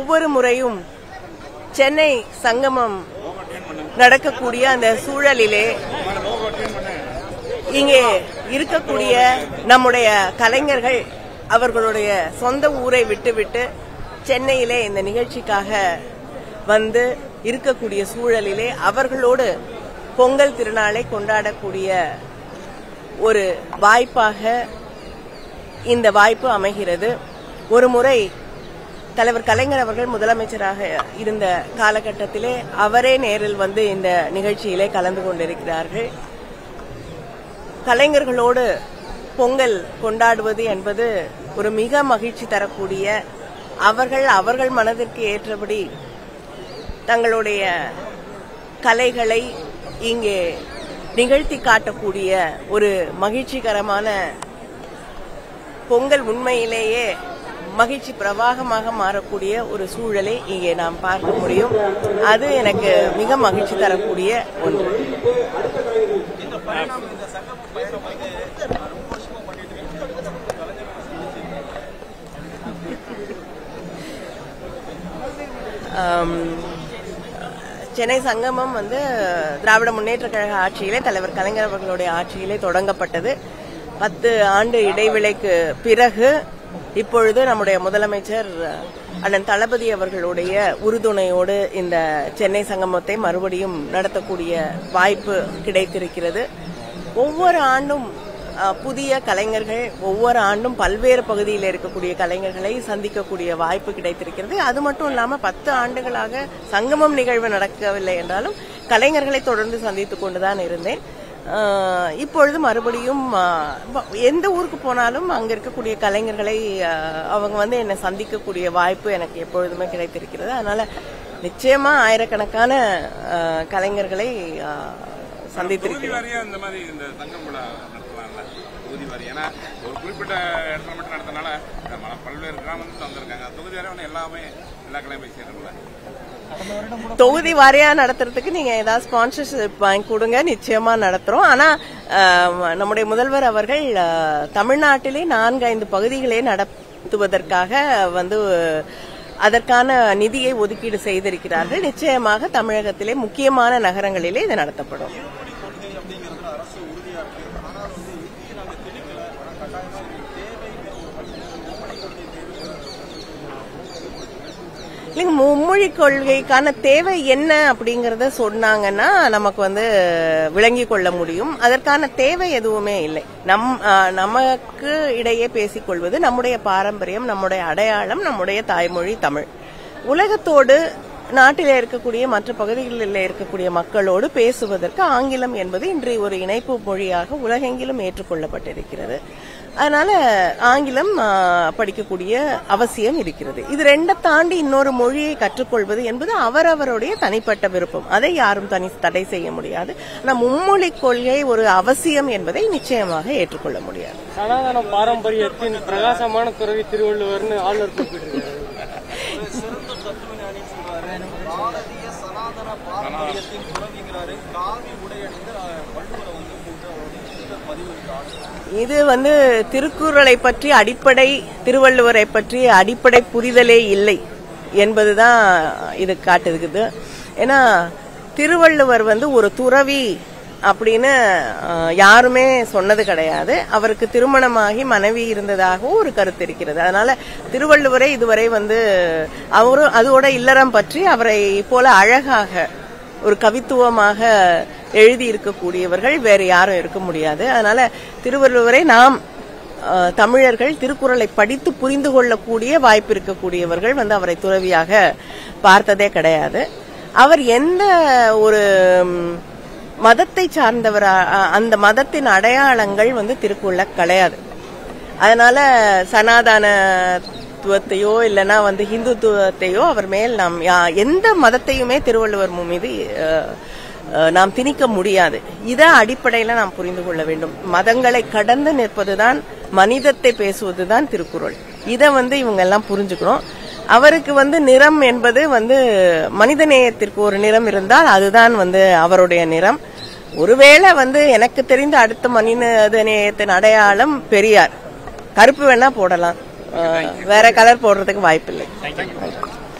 ஒவ்வொரு முறையும் சென்னை சங்கமம் நடக்கக்கூடிய அந்த சூழலிலே இங்கே இருக்கக்கூடிய நம்முடைய கலைஞர்கள் அவர்களுடைய சொந்த ஊரை விட்டுவிட்டு சென்னையிலே இந்த நிகழ்ச்சிக்காக வந்து இருக்கக்கூடிய சூழலிலே அவர்களோடு பொங்கல் திருநாளை கொண்டாடக்கூடிய ஒரு வாய்ப்பாக இந்த வாய்ப்பு அமைகிறது ஒரு முறை தலைவர் கலைஞர் அவர்கள் முதலமைச்சராக இருந்த காலகட்டத்திலே அவரே நேரில் வந்து இந்த நிகழ்ச்சியிலே கலந்து கொண்டிருக்கிறார்கள் கலைஞர்களோடு பொங்கல் கொண்டாடுவது என்பது ஒரு மிக மகிழ்ச்சி தரக்கூடிய அவர்கள் அவர்கள் மனதிற்கு ஏற்றபடி தங்களுடைய கலைகளை இங்கே நிகழ்த்தி காட்டக்கூடிய ஒரு மகிழ்ச்சிகரமான பொங்கல் உண்மையிலேயே மகிழ்ச்சி பிரவாகமாக மாறக்கூடிய ஒரு சூழலை இங்கே நாம் பார்க்க முடியும் அது எனக்கு மிக மகிழ்ச்சி தரக்கூடிய ஒன்று ஆம், சென்னை சங்கமம் வந்து திராவிட முன்னேற்ற கழக ஆட்சியிலே தலைவர் கலைஞர் அவர்களுடைய ஆட்சியிலே தொடங்கப்பட்டது பத்து ஆண்டு இடைவேளைக்கு பிறகு இப்பொழுது நம்முடைய முதலமைச்சர் அண்ணன் தளபதி அவர்களுடைய உறுதுணையோடு இந்த சென்னை சங்கமத்தை மறுபடியும் நடத்தக்கூடிய வாய்ப்பு கிடைத்திருக்கிறது ஒவ்வொரு ஆண்டும் அஹ், புதிய கலைஞர்கள் ஒவ்வொரு ஆண்டும் பல்வேறு பகுதியில் இருக்கக்கூடிய கலைஞர்களை சந்திக்கக்கூடிய வாய்ப்பு கிடைத்திருக்கிறது அது மட்டும் இல்லாம பத்து ஆண்டுகளாக சங்கமம் நிகழ்வு நடக்கவில்லை என்றாலும் கலைஞர்களை தொடர்ந்து சந்தித்துக் கொண்டுதான் இருந்தேன் அஹ், இப்பொழுது மறுபடியும் அஹ், ப- எந்த ஊருக்கு போனாலும் அங்க இருக்கக்கூடிய கலைஞர்களை அஹ், அவங்க வந்து என்னை சந்திக்கக்கூடிய வாய்ப்பு எனக்கு எப்பொழுதுமே கிடைத்திருக்கிறது அதனால நிச்சயமா ஆயிரக்கணக்கான அஹ், கலைஞர்களை அஹ், தொகுதி சந்தித்திருக்கிறேன் வாரியா இந்த மாதிரி இந்த தங்கம் விழா நடத்தலாம்ல தொகுதி வாரி ஏன்னா ஒரு குறிப்பிட்ட இடத்துல மட்டும் நடத்தனால நம்ம பல்வேறு கிராமத்துல வந்திருக்காங்க தொகுதி வாரியா ஒண்ணு எல்லாமே எல்லா கிளையும் போய் சேரும்ல தொகுதி வாரியா நடத்துறதுக்கு நீங்க ஏதாவது ஸ்பான்சர்ஷிப் வாங்கி கொடுங்க நிச்சயமா நடத்துறோம் ஆனா அஹ், நம்முடைய முதல்வர் அவர்கள் அஹ், தமிழ்நாட்டிலே நான்கு ஐந்து பகுதிகளே நடத்துவதற்காக வந்து அதற்கான நிதியை ஒதுக்கீடு செய்திருக்கிறார்கள் நிச்சயமாக தமிழகத்திலே முக்கியமான நகரங்களிலே இது நடத்தப்படும் இல்லைங்க மும்மொழி கொள்கைக்கான தேவை என்ன அப்படிங்கறத சொன்னாங்கன்னா நமக்கு வந்து விளங்கிக் கொள்ள முடியும் அதற்கான தேவை எதுவுமே இல்லை நம் ஆ, நமக்கு இடையே பேசிக்கொள்வது நம்முடைய பாரம்பரியம் நம்முடைய அடையாளம் நம்முடைய தாய்மொழி தமிழ் உலகத்தோடு நாட்டிலே இருக்கக்கூடிய மற்ற பகுதிகளில் இருக்கக்கூடிய மக்களோடு பேசுவதற்கு ஆங்கிலம் என்பது இன்றைய ஒரு இணைப்பு மொழியாக உலகெங்கிலும் ஏற்றுக்கொள்ளப்பட்டிருக்கிறது அதனால ஆங்கிலம் ஆ, படிக்கக்கூடிய அவசியம் இருக்கிறது இது ரெண்டை தாண்டி இன்னொரு மொழியை கற்றுக்கொள்வது என்பது அவரவருடைய தனிப்பட்ட விருப்பம் அதை யாரும் தனி தடை செய்ய முடியாது ஆனா மும்மொழி கொள்கை ஒரு அவசியம் என்பதை நிச்சயமாக ஏற்றுக்கொள்ள முடியாது சனாதன பாரம்பரியத்தின் பிரகாசமான துறவி திருவள்ளுவர்னு ஆளுநர் குறிப்பிட்டிருக்காரு பாரதிய சனாதன பாரம்பரியத்தின் துறவிங்கிறாரு காவி உடையணிந்து அஹ், வள்ளுவரை வந்து போட்டு அவர் வந்து பதிவிட்டார் இது வந்து திருக்குறளை பற்றி அடிப்படை திருவள்ளுவரை பற்றி அடிப்படை புரிதலே இல்லை என்பதுதான் இது காட்டுது ஏன்னா திருவள்ளுவர் வந்து ஒரு துறவி அப்படின்னு அஹ், யாருமே சொன்னது கிடையாது அவருக்கு திருமணமாகி மனைவி இருந்ததாகவும் ஒரு கருத்து இருக்கிறது அதனால திருவள்ளுவரை இதுவரை வந்து அவரும் அதோட இல்லறம் பற்றி அவரை போல அழகாக ஒரு கவித்துவமாக எழுதி இருக்கக்கூடியவர்கள் வேறு யாரும் இருக்க முடியாது அதனால திருவள்ளுவரை நாம் அஹ், தமிழர்கள் திருக்குறளை படித்து புரிந்து கொள்ளக்கூடிய வாய்ப்பு இருக்கக்கூடியவர்கள் வந்து அவரை துறவியாக பார்த்ததே கிடையாது அவர் எந்த ஒரு ம், மதத்தை சார்ந்தவர் அ- அந்த மதத்தின் அடையாளங்கள் வந்து திருக்குறள கிடையாது அதனால சனாதனத்துவத்தையோ இல்லைன்னா வந்து ஹிந்துத்துவத்தையோ அவர் மேல் நாம் யா- எந்த மதத்தையுமே திருவள்ளுவர் மீது அஹ், அஹ், நாம் திணிக்க முடியாது இத அடிப்படையில நாம் புரிந்து கொள்ள வேண்டும் மதங்களை கடந்து நிற்பதுதான் மனிதத்தை பேசுவதுதான் திருக்குறள் இத வந்து இவங்க எல்லாம் புரிஞ்சுக்கணும் அவருக்கு வந்து நிறம் என்பது வந்து மனிதநேயத்திற்கு ஒரு நிறம் இருந்தால் அதுதான் வந்து அவருடைய நிறம் ஒருவேளை வந்து எனக்கு தெரிந்த அடுத்த மனித நேயத்தின் அடையாளம் பெரியார் கருப்பு வேணா போடலாம் அஹ், வேற கலர் போடுறதுக்கு வாய்ப்பில்லை